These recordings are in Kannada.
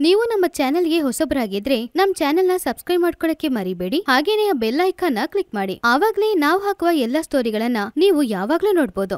ನೀವು ನಮ್ಮ ಚಾನೆಲ್ಗೆ ಹೊಸಬರಾಗಿದ್ರೆ ನಮ್ ಚಾನೆಲ್ನ ಸಬ್ಸ್ಕ್ರೈಬ್ ಮಾಡ್ಕೊಳಕ್ಕೆ ಮರಿಬೇಡಿ ಹಾಗೇನೇ ಆ ಬೆಲ್ ಐಕಾನ್ನ ಕ್ಲಿಕ್ ಮಾಡಿ ಆವಾಗ್ಲೇ ನಾವು ಹಾಕುವ ಎಲ್ಲ ಸ್ಟೋರಿಗಳನ್ನ ನೀವು ಯಾವಾಗ್ಲೂ ನೋಡ್ಬೋದು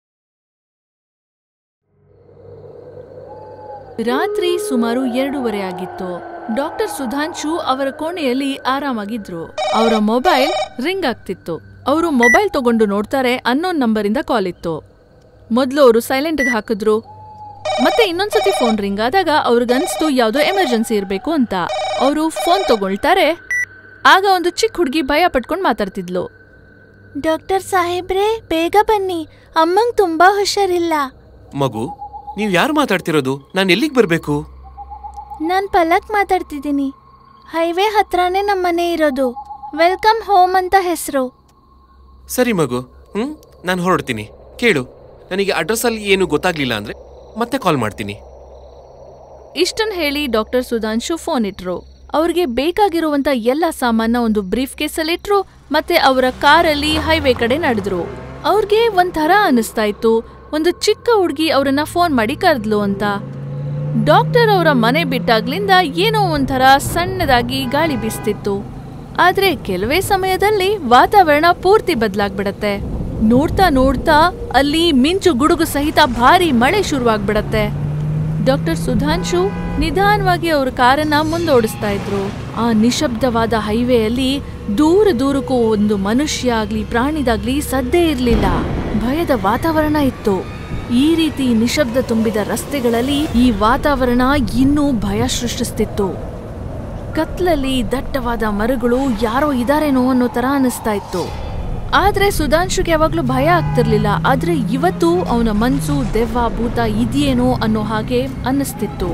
ರಾತ್ರಿ ಸುಮಾರು ಎರಡೂವರೆ ಆಗಿತ್ತು ಡಾಕ್ಟರ್ ಸುಧಾಂಶು ಅವರ ಕೋಣೆಯಲ್ಲಿ ಆರಾಮಾಗಿದ್ರು ಅವರ ಮೊಬೈಲ್ ರಿಂಗ್ ಆಗ್ತಿತ್ತು ಅವರು ಮೊಬೈಲ್ ತಗೊಂಡು ನೋಡ್ತಾರೆ ಅನ್ನೋನ್ ನಂಬರಿಂದ ಕಾಲ್ ಇತ್ತು ಮೊದಲು ಅವರು ಸೈಲೆಂಟ್ಗೆ ಹಾಕಿದ್ರು ಮತ್ತೆ ಇನ್ನೊಂದ್ಸತಿ ಫೋನ್ ರಿಂಗ್ ಆದಾಗ ಅವ್ರಿಗನ್ಸ್ತು ಯಾವುದೋ ಎಮರ್ಜೆನ್ಸಿ ಇರಬೇಕು ಅಂತ ಅವರು ಫೋನ್ ತಗೊಳ್ತಾರೆ ಆಗ ಒಂದು ಚಿಕ್ಕ ಹುಡುಗಿ ಭಯ ಪಟ್ಕೊಂಡು ಮಾತಾಡ್ತಿದ್ಲು ಡಾಕ್ಟರ್ ಸಾಹೇಬ್ರೆ ಬೇಗ ಬನ್ನಿ ಅಮ್ಮಂಗ್ ತುಂಬಾ ಹುಷಾರಿಲ್ಲ ಮಗು ನೀವು ಯಾರು ಮಾತಾಡ್ತಿರೋದು ನಾನು ಎಲ್ಲಿಗೆ ಬರಬೇಕು ನಾನ್ ಪಲಕ್ ಮಾತಾಡ್ತಿದ್ದೀನಿ ಹೈವೇ ಹತ್ರನೇ ನಮ್ಮನೆ ಇರೋದು ವೆಲ್ಕಮ್ ಹೋಮ್ ಅಂತ ಹೆಸರು ಸರಿ ಮಗು ಹ್ಞೂ ನಾನು ಹೊರಡ್ತೀನಿ ಕೇಳು ನನಗೆ ಅಡ್ರೆಸ್ಸಲ್ಲಿ ಏನು ಗೊತ್ತಾಗ್ಲಿಲ್ಲ ಅಂದರೆ ಮತ್ತೆ ಕಾಲ್ ಮಾಡ್ತೀನಿ ಇಷ್ಟನ್ ಹೇಳಿ ಡಾಕ್ಟರ್ ಸುಧಾಂಶು ಫೋನ್ ಇಟ್ರು ಅವ್ರಿಗೆ ಬೇಕಾಗಿರುವಂತ ಎಲ್ಲ ಸಾಮಾನ ಒಂದು ಬ್ರೀಫ್ ಕೇಸಲ್ಲಿಟ್ರು ಮತ್ತೆ ಅವರ ಕಾರಲ್ಲಿ ಹೈವೇ ಕಡೆ ನಡೆದ್ರು ಅವ್ರಿಗೆ ಒಂಥರ ಅನಿಸ್ತಾ ಇತ್ತು ಒಂದು ಚಿಕ್ಕ ಹುಡುಗಿ ಅವರನ್ನ ಫೋನ್ ಮಾಡಿ ಕರೆದ್ಲು ಅಂತ ಡಾಕ್ಟರ್ ಅವರ ಮನೆ ಬಿಟ್ಟಾಗ್ಲಿಂದ ಏನೋ ಒಂಥರ ಸಣ್ಣದಾಗಿ ಗಾಳಿ ಬೀಸ್ತಿತ್ತು ಆದ್ರೆ ಕೆಲವೇ ಸಮಯದಲ್ಲಿ ವಾತಾವರಣ ಪೂರ್ತಿ ಬದಲಾಗ್ಬಿಡತ್ತೆ ನೋಡ್ತಾ ನೋಡ್ತಾ ಅಲ್ಲಿ ಮಿಂಚು ಗುಡುಗು ಸಹಿತ ಭಾರಿ ಮಳೆ ಶುರುವಾಗ್ಬಿಡತ್ತೆ ಡಾಕ್ಟರ್ ಸುಧಾಂಶು ನಿಧಾನವಾಗಿ ಅವ್ರ ಕಾರನ್ನ ಮುಂದೋಡಿಸ್ತಾ ಇದ್ರು ಆ ನಿಶಬ್ದವಾದ ಹೈವೇಯಲ್ಲಿ ದೂರ ದೂರಕ್ಕೂ ಒಂದು ಮನುಷ್ಯ ಆಗ್ಲಿ ಪ್ರಾಣಿದಾಗ್ಲಿ ಸದ್ದೇ ಇರ್ಲಿಲ್ಲ ಭಯದ ವಾತಾವರಣ ಇತ್ತು ಈ ರೀತಿ ನಿಶಬ್ದ ತುಂಬಿದ ರಸ್ತೆಗಳಲ್ಲಿ ಈ ವಾತಾವರಣ ಇನ್ನೂ ಭಯ ಸೃಷ್ಟಿಸ್ತಿತ್ತು ಕತ್ಲಲ್ಲಿ ದಟ್ಟವಾದ ಮರಗಳು ಯಾರೋ ಇದಾರೇನೋ ಅನ್ನೋ ತರ ಅನಿಸ್ತಾ ಇತ್ತು ಆದ್ರೆ ಸುಧಾಂಶುಗೆ ಯಾವಾಗ್ಲೂ ಭಯ ಆಗ್ತಿರ್ಲಿಲ್ಲ ಆದ್ರೆ ಇವತ್ತು ಅವನ ಮನ್ಸು ದೆವ್ವ ಭೂತ ಇದೆಯೇನೋ ಅನ್ನೋ ಹಾಗೆ ಅನ್ನಿಸ್ತಿತ್ತು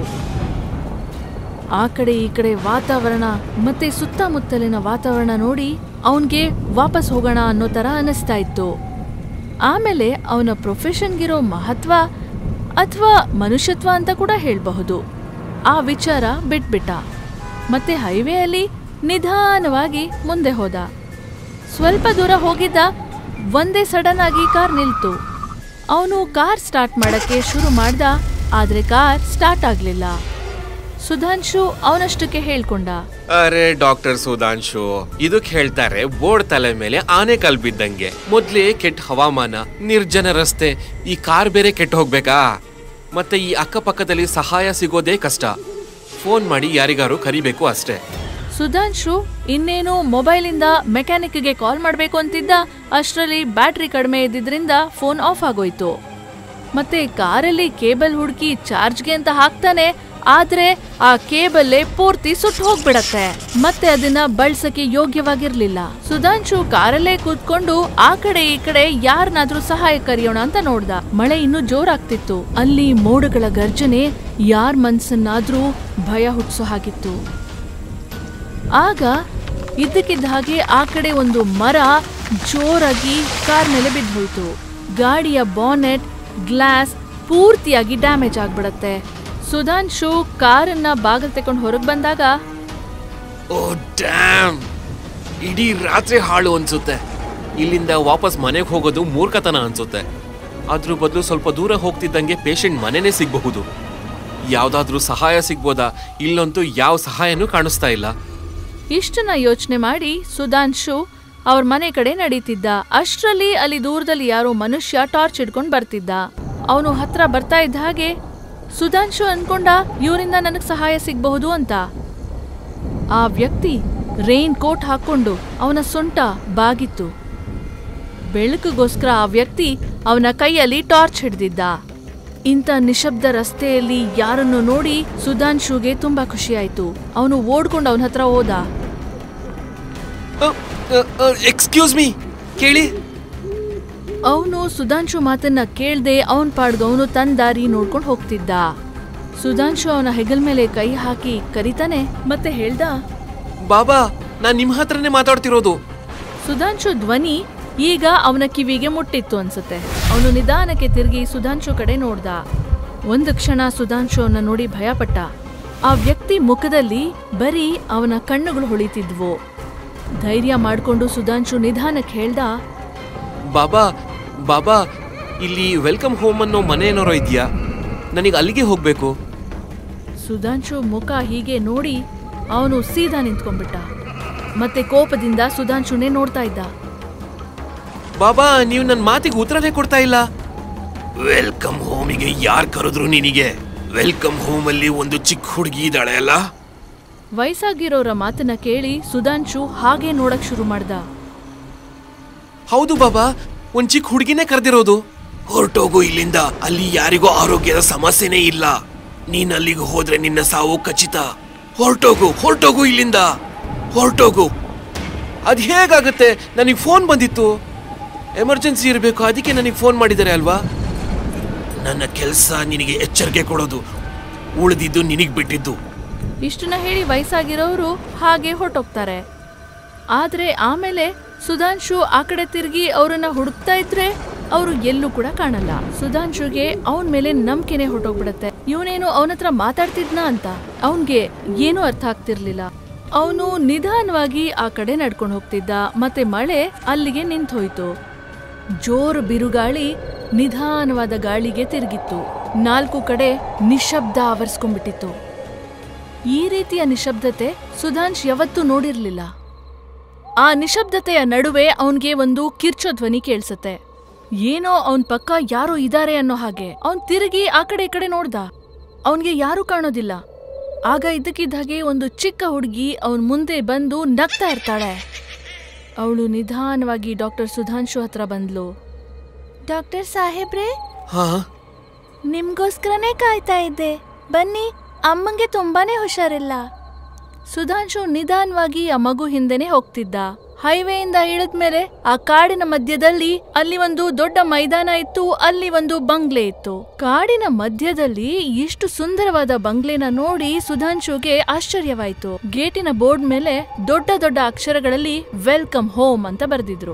ಆ ಕಡೆ ಈ ಕಡೆ ವಾತಾವರಣ ಮತ್ತೆ ಸುತ್ತಮುತ್ತಲಿನ ವಾತಾವರಣ ನೋಡಿ ಅವನ್ಗೆ ವಾಪಸ್ ಹೋಗೋಣ ಅನ್ನೋ ತರ ಅನಿಸ್ತಾ ಇತ್ತು ಆಮೇಲೆ ಅವನ ಪ್ರೊಫೆಷನ್ಗಿರೋ ಮಹತ್ವ ಅಥವಾ ಮನುಷ್ಯತ್ವ ಅಂತ ಕೂಡ ಹೇಳ್ಬಹುದು ಆ ವಿಚಾರ ಬಿಟ್ಬಿಟ್ಟ ಮತ್ತೆ ಹೈವೇಯಲ್ಲಿ ನಿಧಾನವಾಗಿ ಮುಂದೆ ಹೋದ ಸ್ವಲ್ಪ ದೂರ ಹೋಗಿದ್ದ ಒಂದೇ ಸಡನ್ ಆಗಿ ಕಾರ್ ನಿಲ್ತು ಅವನು ಕಾರ್ ಸ್ಟಾರ್ಟ್ ಮಾಡಕ್ಕೆ ಶುರು ಮಾಡ್ದ ಆದ್ರೆ ಕಾರ್ ಸ್ಟಾರ್ಟ್ ಆಗ್ಲಿಲ್ಲ ಸುಧಾಂಶು ಅವನಷ್ಟಕ್ಕೆ ಹೇಳ್ಕೊಂಡ ಅರೆ ಡಾಕ್ಟರ್ ಸುಧಾಂಶು ಇದಕ್ ಹೇಳ್ತಾರೆ ಬೋರ್ಡ್ ತಲೆ ಮೇಲೆ ಆನೆ ಕಲ್ ಬಿದ್ದಂಗೆ ಮೊದ್ಲೇ ಕೆಟ್ಟ ಹವಾಮಾನ ನಿರ್ಜನ ರಸ್ತೆ ಈ ಕಾರ್ ಬೇರೆ ಕೆಟ್ಟ ಹೋಗ್ಬೇಕಾ ಮತ್ತೆ ಈ ಅಕ್ಕಪಕ್ಕದಲ್ಲಿ ಸಹಾಯ ಸಿಗೋದೇ ಕಷ್ಟ ಫೋನ್ ಮಾಡಿ ಯಾರಿಗಾರು ಕರಿಬೇಕು ಅಷ್ಟೇ ಸುಧಾಂಶು ಇನ್ನೇನು ಮೊಬೈಲಿಂದ ಮೆಕ್ಯಾನಿಕ್ಗೆ ಕಾಲ್ ಮಾಡಬೇಕು ಅಂತಿದ್ದ ಅಷ್ಟರಲ್ಲಿ ಬ್ಯಾಟ್ರಿ ಕಡಿಮೆ ಇದ್ದಿದ್ರಿಂದ ಫೋನ್ ಆಫ್ ಆಗೋಯ್ತು ಮತ್ತೆ ಕಾರಲ್ಲಿ ಕೇಬಲ್ ಹುಡುಕಿ ಚಾರ್ಜ್ಗೆ ಅಂತ ಹಾಕ್ತಾನೆ ಆದ್ರೆ ಆ ಕೇಬಲ್ಲೇ ಪೂರ್ತಿ ಸುಟ್ಟು ಹೋಗ್ಬಿಡತ್ತೆ ಮತ್ತೆ ಅದನ್ನ ಬಳಸಕ್ಕೆ ಯೋಗ್ಯವಾಗಿರ್ಲಿಲ್ಲ ಸುಧಾಂಶು ಕಾರಲ್ಲೇ ಕೂತ್ಕೊಂಡು ಆ ಕಡೆ ಈ ಕಡೆ ಯಾರನ್ನಾದ್ರೂ ಸಹಾಯ ಕರೆಯೋಣ ಅಂತ ನೋಡ್ದ ಮಳೆ ಇನ್ನೂ ಜೋರಾಗ್ತಿತ್ತು ಅಲ್ಲಿ ಮೋಡಗಳ ಗರ್ಜನೆ ಯಾರ್ ಮನ್ಸನ್ನಾದ್ರೂ ಭಯ ಹುಟ್ಟಿಸೋ ಹಾಗಿತ್ತು ಆಗ ಇದ್ದಕ್ಕಿದ್ದ ಹಾಗೆ ಆ ಕಡೆ ಒಂದು ಮರ ಜೋರಾಗಿ ಕಾರ್ ಮೇಲೆ ಬಿದ್ದೋಯ್ತು ಗಾಡಿಯ ಬಾನೆಟ್ ಗ್ಲಾಸ್ ಪೂರ್ತಿಯಾಗಿ ಡ್ಯಾಮೇಜ್ ಆಗ್ಬಿಡತ್ತೆ ಸುಧಾಂಶು ಕಾರನ್ನ ಬಾಗಲ್ ತಕೊಂಡು ಹೊರಗೆ ಬಂದಾಗ ಓ ಡ್ಯಾಮ್ ಇಡೀ ರಾತ್ರಿ ಹಾಳು ಅನ್ಸುತ್ತೆ ಇಲ್ಲಿಂದ ವಾಪಸ್ ಮನೆಗೆ ಹೋಗೋದು ಮೂರ್ಖತನ ಅನ್ಸುತ್ತೆ ಅದ್ರ ಬದಲು ಸ್ವಲ್ಪ ದೂರ ಹೋಗ್ತಿದ್ದಂಗೆ ಪೇಷಂಟ್ ಮನೆನೇ ಸಿಗಬಹುದು ಯಾವ್ದಾದ್ರೂ ಸಹಾಯ ಸಿಗ್ಬೋದಾ ಇಲ್ಲಂತೂ ಯಾವ ಸಹಾಯನೂ ಕಾಣಿಸ್ತಾ ಇಲ್ಲ ಇಷ್ಟನ್ನ ಯೋಚನೆ ಮಾಡಿ ಸುಧಾಂಶು ಅವ್ರ ಮನೆ ಕಡೆ ನಡೀತಿದ್ದ ಅಷ್ಟ್ರಲ್ಲಿ ಅಲ್ಲಿ ದೂರದಲ್ಲಿ ಯಾರೋ ಮನುಷ್ಯ ಟಾರ್ಚ್ ಹಿಡ್ಕೊಂಡು ಬರ್ತಿದ್ದ ಅವನು ಹತ್ರ ಬರ್ತಾ ಇದ್ದ ಹಾಗೆ ಸುಧಾಂಶು ಅನ್ಕೊಂಡ ಇವರಿಂದ ನನಗ್ ಸಹಾಯ ಸಿಗಬಹುದು ಅಂತ ಆ ವ್ಯಕ್ತಿ ರೈನ್ ಕೋಟ್ ಹಾಕೊಂಡು ಅವನ ಸೊಂಟ ಬಾಗಿತ್ತು ಬೆಳಕಿಗೋಸ್ಕರ ಆ ವ್ಯಕ್ತಿ ಅವನ ಕೈಯಲ್ಲಿ ಟಾರ್ಚ್ ಹಿಡ್ದಿದ್ದ ಇಂಥ ನಿಶಬ್ದ ರಸ್ತೆಯಲ್ಲಿ ಯಾರನ್ನು ನೋಡಿ ಸುಧಾಂಶುಗೆ ತುಂಬಾ ಖುಷಿಯಾಯ್ತು ಅವನು ಓಡ್ಕೊಂಡು ಅವನ ಹತ್ರ ಹೋದ ಎಕ್ಸ್ಕ್ಯೂಸ್ ಮೀ ಕೇಳಿ ಅವನು ಸುಧಾಂಶು ಮಾತನ್ನ ಕೇಳ್ದೆ ಅವನ್ ಪಾಡ್ಗ ಅವನು ತನ್ನ ದಾರಿ ನೋಡ್ಕೊಂಡು ಹೋಗ್ತಿದ್ದ ಸುಧಾಂಶು ಅವನ ಹೆಗಲ್ ಮೇಲೆ ಕೈ ಹಾಕಿ ಕರಿತಾನೆ ಮತ್ತೆ ಹೇಳ್ದ ಬಾಬಾ ನಾನ್ ನಿಮ್ ಹತ್ರನೇ ಮಾತಾಡ್ತಿರೋದು ಸುಧಾಂಶು ಧ್ವನಿ ಈಗ ಅವನ ಕಿವಿಗೆ ಮುಟ್ಟಿತ್ತು ಅನ್ಸುತ್ತೆ ಅವನು ನಿಧಾನಕ್ಕೆ ತಿರುಗಿ ಸುಧಾಂಶು ಕಡೆ ನೋಡ್ದ ಒಂದು ಕ್ಷಣ ಸುಧಾಂಶು ಅವನ ನೋಡಿ ಭಯಪಟ್ಟ ಆ ವ್ಯಕ್ತಿ ಮುಖದಲ್ಲಿ ಬರೀ ಅವನ ಕಣ್ಣುಗಳು ಹೊಳಿತಿದ್ವು ಧೈರ್ಯ ಮಾಡ್ಕೊಂಡು ಸುಧಾಂಶು ನಿಧಾನಕ್ಕೆ ಹೇಳ್ದ ಬಾಬಾ ಬಾಬಾ ಇಲ್ಲಿ ವೆಲ್ಕಮ್ ಹೋಮ್ ಅನ್ನೋ ಮನೆ ಏನಾರೋ ಇದೆಯಾ ನನಗೆ ಅಲ್ಲಿಗೆ ಹೋಗ್ಬೇಕು ಸುಧಾಂಶು ಮುಖ ಹೀಗೆ ನೋಡಿ ಅವನು ಸೀದಾ ನಿಂತ್ಕೊಂಡ್ಬಿಟ್ಟ ಮತ್ತೆ ಕೋಪದಿಂದ ಸುಧಾಂಶುನೇ ನೋಡ್ತಾ ಇದ್ದ ಬಾಬಾ ನೀವು ನನ್ನ ಮಾತಿಗೆ ಉತ್ತರನೇ ಕೊಡ್ತಾ ಇಲ್ಲ ವೆಲ್ಕಮ್ ಹೋಮಿಗೆ ಯಾರ್ ಕರೆದ್ರು ನಿನಗೆ ವೆಲ್ಕಮ್ ಹೋಮ್ ಅಲ್ಲಿ ಒಂದು ಚಿಕ್ಕ ಹುಡುಗಿ ಇದ್ದಾಳೆ ಅಲ್ಲ ವಯಸ್ಸಾಗಿರೋರ ಮಾತನ್ನ ಕೇಳಿ ಸುಧಾಂಶು ಹಾಗೆ ನೋಡಕ್ ಶುರು ಮಾಡ್ದ ಹೌದು ಬಾಬಾ ಒಂದ್ ಚಿಕ್ಕ ಹುಡುಗಿನೇ ಕರೆದಿರೋದು ಹೊರಟೋಗು ಇಲ್ಲಿಂದ ಅಲ್ಲಿ ಯಾರಿಗೂ ಆರೋಗ್ಯದ ಸಮಸ್ಯೆನೇ ಇಲ್ಲ ನೀನ್ ಅಲ್ಲಿಗೆ ಹೋದ್ರೆ ನಿನ್ನ ಸಾವು ಖಚಿತ ಹೊರಟೋಗು ಹೊರಟೋಗು ಇಲ್ಲಿಂದ ಹೊರಟೋಗು ಅದ್ ಹೇಗಾಗುತ್ತೆ ನನಗೆ ಫೋನ್ ಬಂದಿತ್ತು ಎಮರ್ಜೆನ್ಸಿ ಇರಬೇಕು ಅದಕ್ಕೆ ನನಗೆ ಫೋನ್ ಮಾಡಿದ್ದಾರೆ ಅಲ್ವಾ ನನ್ನ ಕೆಲಸ ನಿನಗೆ ಎಚ್ಚರಿಕೆ ಕೊಡೋದು ಉಳಿದಿದ್ದು ನಿನಗ್ ಬಿಟ್ಟಿದ್ದು ಇಷ್ಟನ್ನ ಹೇಳಿ ವಯಸ್ಸಾಗಿರೋರು ಹಾಗೆ ಹೊರಟೋಗ್ತಾರೆ ಆದ್ರೆ ಆಮೇಲೆ ಸುಧಾಂಶು ಆ ಕಡೆ ತಿರುಗಿ ಅವರನ್ನ ಹುಡುಕ್ತಾ ಇದ್ರೆ ಅವರು ಎಲ್ಲೂ ಕೂಡ ಕಾಣಲ್ಲ ಸುಧಾಂಶುಗೆ ಅವನ ಮೇಲೆ ನಂಬಿಕೆನೆ ಹೊರಟೋಗ್ಬಿಡತ್ತೆ ಇವನೇನು ಅವನ ಹತ್ರ ಮಾತಾಡ್ತಿದ್ನಾ ಅಂತ ಅವನ್ಗೆ ಏನೂ ಅರ್ಥ ಆಗ್ತಿರ್ಲಿಲ್ಲ ಅವನು ನಿಧಾನವಾಗಿ ಆ ಕಡೆ ನಡ್ಕೊಂಡು ಹೋಗ್ತಿದ್ದ ಮತ್ತೆ ಮಳೆ ಅಲ್ಲಿಗೆ ನಿಂತು ಹೋಯ್ತು ಜೋರು ಬಿರುಗಾಳಿ ನಿಧಾನವಾದ ಗಾಳಿಗೆ ತಿರುಗಿತ್ತು ನಾಲ್ಕು ಕಡೆ ನಿಶಬ್ದ ಆವರಿಸ್ಕೊಂಡ್ಬಿಟ್ಟಿತ್ತು ಈ ರೀತಿಯ ನಿಶಬ್ದತೆ ಸುಧಾಂಶ್ ಯಾವತ್ತೂ ನೋಡಿರ್ಲಿಲ್ಲ ಆ ನಿಶಬ್ದತೆಯ ನಡುವೆ ಅವನ್ಗೆ ಒಂದು ಕಿರ್ಚೋ ಧ್ವನಿ ಕೇಳಿಸತ್ತೆ ಏನೋ ಅವನ್ ಪಕ್ಕ ಯಾರೋ ಇದಾರೆ ಅನ್ನೋ ಹಾಗೆ ಅವನ್ ತಿರುಗಿ ಆ ಕಡೆ ಈ ಕಡೆ ನೋಡ್ದ ಅವನ್ಗೆ ಯಾರೂ ಕಾಣೋದಿಲ್ಲ ಆಗ ಇದ್ದಕ್ಕಿದ್ದ ಹಾಗೆ ಒಂದು ಚಿಕ್ಕ ಹುಡುಗಿ ಅವನ್ ಮುಂದೆ ಬಂದು ನಗ್ತಾ ಇರ್ತಾಳೆ ಅವಳು ನಿಧಾನವಾಗಿ ಡಾಕ್ಟರ್ ಸುಧಾಂಶು ಹತ್ರ ಬಂದ್ಲು ಡಾಕ್ಟರ್ ಸಾಹೇಬ್ರೆ ಹಾ ನಿಮ್ಗೋಸ್ಕರನೇ ಕಾಯ್ತಾ ಇದ್ದೆ ಬನ್ನಿ ಅಮ್ಮಂಗೆ ತುಂಬಾನೇ ಹುಷಾರಿಲ್ಲ ಸುಧಾಂಶು ನಿಧಾನವಾಗಿ ಆ ಮಗು ಹಿಂದೆನೆ ಹೋಗ್ತಿದ್ದ ಹೈವೇಯಿಂದ ಇಳಿದ್ಮೇಲೆ ಆ ಕಾಡಿನ ಮಧ್ಯದಲ್ಲಿ ಅಲ್ಲಿ ಒಂದು ದೊಡ್ಡ ಮೈದಾನ ಇತ್ತು ಅಲ್ಲಿ ಒಂದು ಬಂಗ್ಲೆ ಇತ್ತು ಕಾಡಿನ ಮಧ್ಯದಲ್ಲಿ ಇಷ್ಟು ಸುಂದರವಾದ ಬಂಗ್ಲೆನ ನೋಡಿ ಸುಧಾಂಶುಗೆ ಆಶ್ಚರ್ಯವಾಯ್ತು ಗೇಟಿನ ಬೋರ್ಡ್ ಮೇಲೆ ದೊಡ್ಡ ದೊಡ್ಡ ಅಕ್ಷರಗಳಲ್ಲಿ ವೆಲ್ಕಮ್ ಹೋಮ್ ಅಂತ ಬರೆದಿದ್ರು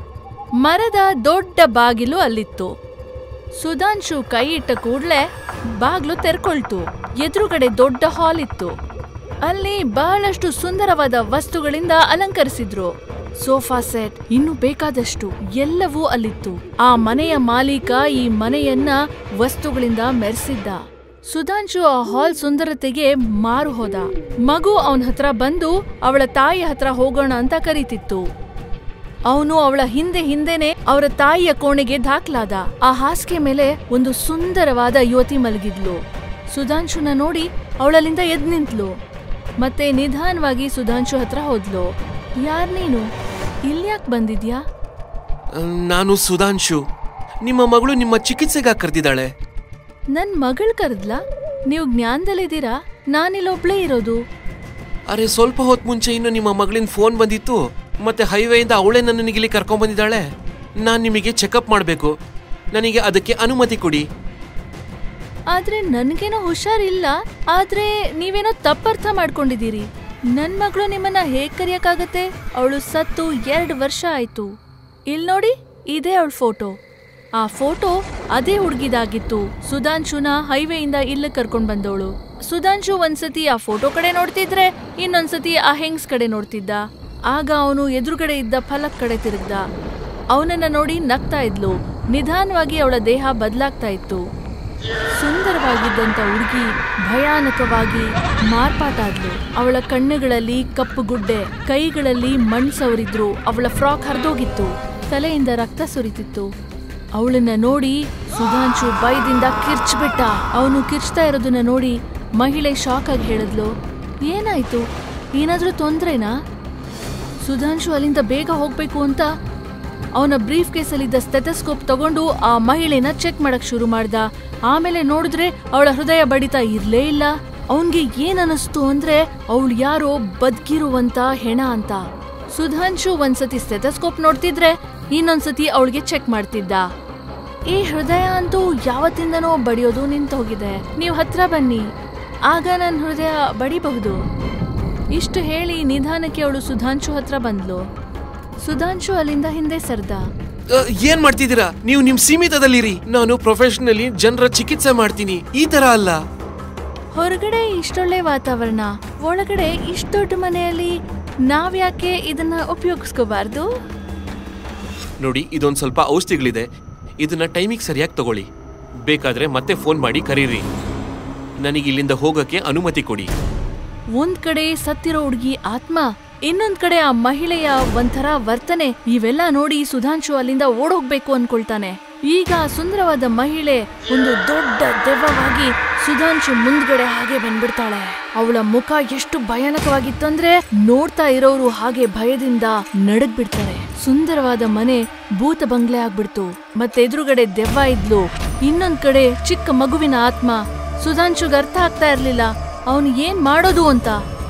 ಮರದ ದೊಡ್ಡ ಬಾಗಿಲು ಅಲ್ಲಿತ್ತು ಸುಧಾಂಶು ಕೈ ಇಟ್ಟ ಕೂಡ್ಲೆ ಬಾಗ್ಲು ತೆರ್ಕೊಳ್ತು ಎದುರುಗಡೆ ದೊಡ್ಡ ಹಾಲ್ ಇತ್ತು ಅಲ್ಲಿ ಬಹಳಷ್ಟು ಸುಂದರವಾದ ವಸ್ತುಗಳಿಂದ ಅಲಂಕರಿಸಿದ್ರು ಸೋಫಾ ಸೆಟ್ ಇನ್ನು ಬೇಕಾದಷ್ಟು ಎಲ್ಲವೂ ಅಲ್ಲಿತ್ತು ಆ ಮನೆಯ ಮಾಲೀಕ ಈ ಮನೆಯನ್ನ ವಸ್ತುಗಳಿಂದ ಮೆರೆಸಿದ್ದ ಸುಧಾಂಶು ಆ ಹಾಲ್ ಸುಂದರತೆಗೆ ಮಾರು ಹೋದ ಮಗು ಅವನ ಹತ್ರ ಬಂದು ಅವಳ ತಾಯಿ ಹತ್ರ ಹೋಗೋಣ ಅಂತ ಕರೀತಿತ್ತು ಅವನು ಅವಳ ಹಿಂದೆ ಹಿಂದೆನೆ ಅವರ ತಾಯಿಯ ಕೋಣೆಗೆ ದಾಖಲಾದ ಆ ಹಾಸಿಗೆ ಮೇಲೆ ಒಂದು ಸುಂದರವಾದ ಯುವತಿ ಮಲಗಿದ್ಲು ಸುಧಾಂಶುನ ನೋಡಿ ಅವಳಲ್ಲಿಂದ ಎದ್ ನಿಂತ್ಲು ಮತ್ತೆ ನಿಧಾನವಾಗಿ ಸುಧಾಂಶು ಹತ್ರ ಹೋದ್ಲು ಯಾರ್ ನೀನು ಇಲ್ಯಾಕ್ ಬಂದಿದ್ಯಾ ನಾನು ಸುಧಾಂಶು ನಿಮ್ಮ ಮಗಳು ನಿಮ್ಮ ಚಿಕಿತ್ಸೆಗಾಗಿ ಕರೆದಿದ್ದಾಳೆ ನನ್ ಮಗಳ್ ಕರೆದ್ಲಾ ನೀವು ಜ್ಞಾನದಲ್ಲಿದ್ದೀರಾ ನಾನಿಲ್ಲೊಬ್ಳೇ ಇರೋದು ಅರೆ ಸ್ವಲ್ಪ ಹೊತ್ತು ಮುಂಚೆ ಇನ್ನು ನಿಮ್ಮ ಮಗಳಿಂದ ಫೋನ್ ಬಂದಿತ್ತು ಮತ್ತೆ ಹೈವೇಯಿಂದ ಅವಳೇ ನನ್ನನ್ನು ಇಲ್ಲಿ ಕರ್ಕೊಂಡ್ ಬಂದಿದ್ದಾಳೆ ನಾನು ನಿಮಗೆ ಚೆಕಪ್ ಮಾಡಬೇಕು ನನಗೆ ಅದಕ್ಕೆ ಅನುಮತಿ ಕೊಡಿ ಆದ್ರೆ ನನ್ಗೇನೋ ಹುಷಾರಿಲ್ಲ ಆದ್ರೆ ನೀವೇನೋ ತಪ್ಪರ್ಥ ಮಾಡ್ಕೊಂಡಿದ್ದೀರಿ ನನ್ ಮಗಳು ನಿಮ್ಮನ್ನ ಹೇಗ್ ಕರಿಯಕ್ಕಾಗತ್ತೆ ಅವಳು ಸತ್ತು ಎರಡ್ ವರ್ಷ ಆಯ್ತು ಇಲ್ ನೋಡಿ ಇದೇ ಅವಳ ಫೋಟೋ ಆ ಫೋಟೋ ಅದೇ ಹುಡ್ಗಿದಾಗಿತ್ತು ಸುಧಾಂಶುನ ಹೈವೇಯಿಂದ ಇಲ್ಲಿ ಕರ್ಕೊಂಡ್ ಬಂದವಳು ಸುಧಾಂಶು ಒಂದ್ಸತಿ ಆ ಫೋಟೋ ಕಡೆ ನೋಡ್ತಿದ್ರೆ ಇನ್ನೊಂದ್ಸತಿ ಆ ಹೆಂಗ್ಸ್ ಕಡೆ ನೋಡ್ತಿದ್ದ ಆಗ ಅವನು ಎದುರುಗಡೆ ಇದ್ದ ಫಲಕ್ ಕಡೆ ತಿರುಗ್ದ ಅವನನ್ನ ನೋಡಿ ನಗ್ತಾ ಇದ್ಲು ನಿಧಾನವಾಗಿ ಅವಳ ದೇಹ ಬದಲಾಗ್ತಾ ಇತ್ತು ಸುಂದರವಾಗಿದ್ದಂತ ಹುಡುಗಿ ಭಯಾನಕವಾಗಿ ಮಾರ್ಪಾಟಾದ್ಲು ಅವಳ ಕಣ್ಣುಗಳಲ್ಲಿ ಕಪ್ಪು ಗುಡ್ಡೆ ಕೈಗಳಲ್ಲಿ ಮಣ್ ಸವರಿದ್ರು ಅವಳ ಫ್ರಾಕ್ ಹರಿದೋಗಿತ್ತು ತಲೆಯಿಂದ ರಕ್ತ ಸುರಿತಿತ್ತು ಅವಳನ್ನ ನೋಡಿ ಸುಧಾಂಶು ಭಯದಿಂದ ಕಿರ್ಚ್ಬಿಟ್ಟ ಅವನು ಕಿರ್ಚ್ತಾ ಇರೋದನ್ನ ನೋಡಿ ಮಹಿಳೆ ಶಾಕ್ ಆಗಿ ಹೇಳಿದ್ಲು ಏನಾಯ್ತು ಏನಾದ್ರೂ ತೊಂದ್ರೆನಾ ಸುಧಾಂಶು ಅಲ್ಲಿಂದ ಬೇಗ ಹೋಗ್ಬೇಕು ಅಂತ ಅವನ ಬ್ರೀಫ್ ಕೇಸಲ್ಲಿದ್ದ ಸ್ಟೆಥಸ್ಕೋಪ್ ತಗೊಂಡು ಆ ಮಹಿಳೆನ ಚೆಕ್ ಮಾಡಕ್ ಶುರು ಮಾಡ್ದ ಆಮೇಲೆ ನೋಡಿದ್ರೆ ಅವಳ ಹೃದಯ ಬಡಿತ ಇರ್ಲೇ ಇಲ್ಲ ಅವನ್ಗೆ ಏನ್ ಅನಿಸ್ತು ಅಂದ್ರೆ ಅವಳು ಯಾರೋ ಬದ್ಕಿರುವಂತ ಹೆಣ ಅಂತ ಸುಧಾಂಶು ಒಂದ್ಸತಿ ಸ್ಟೆಥಸ್ಕೋಪ್ ನೋಡ್ತಿದ್ರೆ ಇನ್ನೊಂದ್ಸತಿ ಅವಳಿಗೆ ಚೆಕ್ ಮಾಡ್ತಿದ್ದ ಈ ಹೃದಯ ಅಂತೂ ಯಾವತ್ತಿಂದನೋ ಬಡಿಯೋದು ನಿಂತು ಹೋಗಿದೆ ನೀವು ಹತ್ರ ಬನ್ನಿ ಆಗ ನನ್ನ ಹೃದಯ ಬಡಿಬಹುದು ಇಷ್ಟು ಹೇಳಿ ನಿಧಾನಕ್ಕೆ ಅವಳು ಸುಧಾಂಶು ಹತ್ರ ಬಂದ್ಲು ಸುಧಾಂಶು ಅಲ್ಲಿಂದ ಹಿಂದೆ ಸರ್ದ ಅ, ಏನ್ ಮಾಡ್ತಿದ್ದೀರಾ ನೀವು ನಿಮ್ ಸೀಮಿತದಲ್ಲಿರಿ ನಾನು ಪ್ರೊಫೆಷನಲಿ ಜನರ ಚಿಕಿತ್ಸೆ ಮಾಡ್ತೀನಿ ಈ ತರ ಅಲ್ಲ ಹೊರಗಡೆ ಇಷ್ಟೊಳ್ಳೆ ವಾತಾವರಣ ಒಳಗಡೆ ಇಷ್ಟು ದೊಡ್ಡ ಮನೆಯಲ್ಲಿ ನಾವ್ಯಾಕೆ ಇದನ್ನ ಉಪಯೋಗಿಸ್ಕೋಬಾರ್ದು ನೋಡಿ ಇದೊಂದ್ ಸ್ವಲ್ಪ ಔಷಧಿಗಳಿದೆ ಇದನ್ನ ಟೈಮಿಗೆ ಸರಿಯಾಗಿ ತಗೊಳ್ಳಿ ಬೇಕಾದ್ರೆ ಮತ್ತೆ ಫೋನ್ ಮಾಡಿ ಕರೀರಿ ನನಗೆ ಇಲ್ಲಿಂದ ಹೋಗಕ್ಕೆ ಅನುಮತಿ ಕೊಡಿ ಒಂದ್ ಕಡೆ ಸತ್ತಿರೋ ಹುಡುಗಿ ಆತ್ಮ ಇನ್ನೊಂದ್ ಕಡೆ ಆ ಮಹಿಳೆಯ ಒಂಥರ ವರ್ತನೆ ಇವೆಲ್ಲ ನೋಡಿ ಸುಧಾಂಶು ಅಲ್ಲಿಂದ ಓಡೋಗ್ಬೇಕು ಅನ್ಕೊಳ್ತಾನೆ ಈಗ ಆ ಸುಂದರವಾದ ಮಹಿಳೆ ಒಂದು ದೊಡ್ಡ ದೆವ್ವವಾಗಿ ಸುಧಾಂಶು ಮುಂದ್ಗಡೆ ಹಾಗೆ ಬಂದ್ಬಿಡ್ತಾಳೆ ಅವಳ ಮುಖ ಎಷ್ಟು ಭಯಾನಕವಾಗಿತ್ತಂದ್ರೆ ನೋಡ್ತಾ ಇರೋರು ಹಾಗೆ ಭಯದಿಂದ ನಡಗ್ ಬಿಡ್ತಾರೆ ಸುಂದರವಾದ ಮನೆ ಭೂತ ಬಂಗ್ಲೆ ಆಗ್ಬಿಡ್ತು ಮತ್ತೆ ಎದುರುಗಡೆ ದೆವ್ವ ಇದ್ಲು ಇನ್ನೊಂದ್ ಕಡೆ ಚಿಕ್ಕ ಮಗುವಿನ ಆತ್ಮ ಸುಧಾಂಶುಗ್ ಅರ್ಥ ಆಗ್ತಾ ಇರ್ಲಿಲ್ಲ ಅವನು ಏನ್ ಮಾಡೋದು ಅಂತ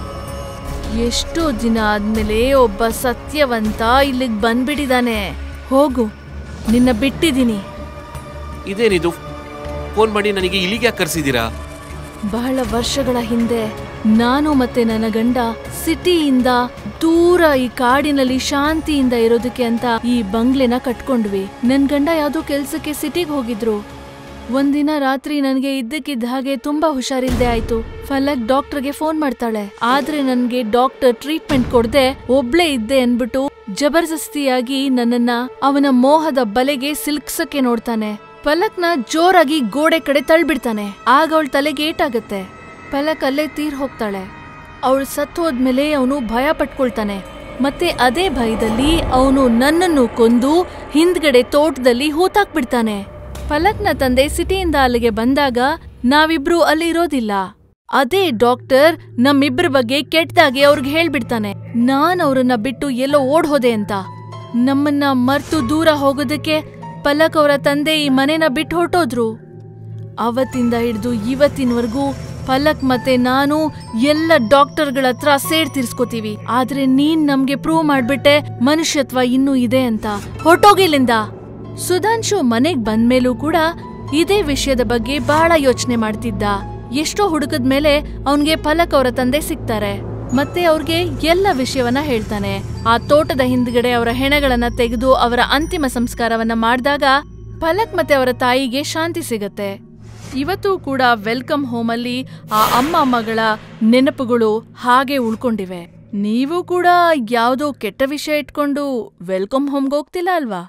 ಎಷ್ಟೋ ದಿನ ಆದ್ಮೇಲೆ ಒಬ್ಬ ಸತ್ಯವಂತ ಇಲ್ಲಿಗ್ ಬಂದ್ಬಿಟ್ಟಿದಾನೆ ಹೋಗು ನಿನ್ನ ಬಿಟ್ಟಿದೀನಿ ಇದೇನಿದು ಫೋನ್ ಮಾಡಿ ನನಗೆ ಇಲ್ಲಿಗೆ ಯಾಕೆ ಕರ್ಸಿದ್ದೀರಾ ಬಹಳ ವರ್ಷಗಳ ಹಿಂದೆ ನಾನು ಮತ್ತೆ ನನ್ನ ಗಂಡ ಸಿಟಿಯಿಂದ ದೂರ ಈ ಕಾಡಿನಲ್ಲಿ ಶಾಂತಿಯಿಂದ ಇರೋದಕ್ಕೆ ಅಂತ ಈ ಬಂಗ್ಲೆನ ಕಟ್ಕೊಂಡ್ವಿ ನನ್ ಗಂಡ ಯಾವ್ದೋ ಕೆಲ್ಸಕ್ಕೆ ಸಿಟಿಗೆ ಹೋಗಿದ್ರು ಒಂದಿನ ರಾತ್ರಿ ನನಗೆ ಇದ್ದಕ್ಕಿದ್ದ ಹಾಗೆ ತುಂಬಾ ಹುಷಾರಿಲ್ದೆ ಆಯ್ತು ಫಲಕ್ ಡಾಕ್ಟರ್ಗೆ ಫೋನ್ ಮಾಡ್ತಾಳೆ ಆದ್ರೆ ನನ್ಗೆ ಡಾಕ್ಟರ್ ಟ್ರೀಟ್ಮೆಂಟ್ ಕೊಡದೆ ಒಬ್ಳೇ ಇದ್ದೆ ಅನ್ಬಿಟ್ಟು ಜಬರ್ದಸ್ತಿಯಾಗಿ ನನ್ನನ್ನ ಅವನ ಮೋಹದ ಬಲೆಗೆ ಸಿಲ್ಕ್ಸಕ್ಕೆ ನೋಡ್ತಾನೆ ಫಲಕ್ನ ಜೋರಾಗಿ ಗೋಡೆ ಕಡೆ ತಳ್ಬಿಡ್ತಾನೆ ಆಗ ಅವಳ ತಲೆಗೆ ಏಟಾಗತ್ತೆ ಫಲಕ್ ಅಲ್ಲೇ ತೀರ್ ಹೋಗ್ತಾಳೆ ಅವಳು ಸತ್ತು ಹೋದ್ಮೇಲೆ ಅವನು ಭಯ ಪಟ್ಕೊಳ್ತಾನೆ ಮತ್ತೆ ಅದೇ ಭಯದಲ್ಲಿ ಅವನು ನನ್ನನ್ನು ಕೊಂದು ಹಿಂದ್ಗಡೆ ತೋಟದಲ್ಲಿ ಹೂತಾಕ್ಬಿಡ್ತಾನೆ ಫಲಕ್ನ ತಂದೆ ಸಿಟಿಯಿಂದ ಅಲ್ಲಿಗೆ ಬಂದಾಗ ನಾವಿಬ್ರು ಅಲ್ಲಿ ಇರೋದಿಲ್ಲ ಅದೇ ಡಾಕ್ಟರ್ ನಮ್ಮಿಬ್ರ ಬಗ್ಗೆ ಕೆಟ್ಟದಾಗಿ ಅವ್ರಿಗೆ ಹೇಳ್ಬಿಡ್ತಾನೆ ನಾನ್ ಅವ್ರನ್ನ ಬಿಟ್ಟು ಎಲ್ಲೋ ಓಡ್ ಹೋದೆ ಅಂತ ನಮ್ಮನ್ನ ಮರ್ತು ದೂರ ಹೋಗೋದಕ್ಕೆ ಪಲಕ್ ಅವರ ತಂದೆ ಈ ಮನೆನ ಬಿಟ್ಟು ಹೊರಟೋದ್ರು ಅವತ್ತಿಂದ ಹಿಡಿದು ಇವತ್ತಿನವರೆಗೂ ಫಲಕ್ ಮತ್ತೆ ನಾನು ಎಲ್ಲ ಡಾಕ್ಟರ್ಗಳ ಹತ್ರ ಸೇಡ್ ತೀರ್ಸ್ಕೊತೀವಿ ಆದ್ರೆ ನೀನ್ ನಮ್ಗೆ ಪ್ರೂವ್ ಮಾಡ್ಬಿಟ್ಟೆ ಮನುಷ್ಯತ್ವ ಇನ್ನೂ ಇದೆ ಅಂತ ಹೊರ್ಟೋಗಿಲ್ಲಿಂದ ಸುಧಾಂಶು ಮನೆಗ್ ಬಂದ್ಮೇಲೂ ಕೂಡ ಇದೇ ವಿಷಯದ ಬಗ್ಗೆ ಬಹಳ ಯೋಚನೆ ಮಾಡ್ತಿದ್ದ ಎಷ್ಟೋ ಹುಡುಕದ್ಮೇಲೆ ಅವನ್ಗೆ ಫಲಕ್ ಅವರ ತಂದೆ ಸಿಗ್ತಾರೆ ಮತ್ತೆ ಅವ್ರಿಗೆ ಎಲ್ಲ ವಿಷಯವನ್ನ ಹೇಳ್ತಾನೆ ಆ ತೋಟದ ಹಿಂದ್ಗಡೆ ಅವರ ಹೆಣಗಳನ್ನ ತೆಗೆದು ಅವರ ಅಂತಿಮ ಸಂಸ್ಕಾರವನ್ನ ಮಾಡಿದಾಗ ಫಲಕ್ ಮತ್ತೆ ಅವರ ತಾಯಿಗೆ ಶಾಂತಿ ಸಿಗತ್ತೆ ಇವತ್ತು ಕೂಡ ವೆಲ್ಕಮ್ ಹೋಮಲ್ಲಿ ಆ ಅಮ್ಮ ಮಗಳ ನೆನಪುಗಳು ಹಾಗೆ ಉಳ್ಕೊಂಡಿವೆ ನೀವು ಕೂಡ ಯಾವ್ದೋ ಕೆಟ್ಟ ವಿಷಯ ಇಟ್ಕೊಂಡು ವೆಲ್ಕಮ್ ಹೋಮ್ಗೆ ಹೋಗ್ತಿಲ್ಲ ಅಲ್ವಾ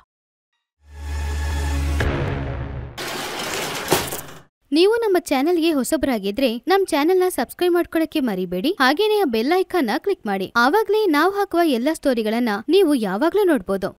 ನೀವು ನಮ್ಮ ಚಾನೆಲ್ಗೆ ಹೊಸಬರಾಗಿದ್ರೆ ನಮ್ ಚಾನೆಲ್ನ ಸಬ್ಸ್ಕ್ರೈಬ್ ಮಾಡ್ಕೊಳಕ್ಕೆ ಮರಿಬೇಡಿ ಹಾಗೇನೇ ಆ ಬೆಲ್ ಐಕಾನ್ನ ಕ್ಲಿಕ್ ಮಾಡಿ ಆವಾಗ್ಲೇ ನಾವು ಹಾಕುವ ಎಲ್ಲಾ ಸ್ಟೋರಿಗಳನ್ನ ನೀವು ಯಾವಾಗ್ಲೂ ನೋಡ್ಬೋದು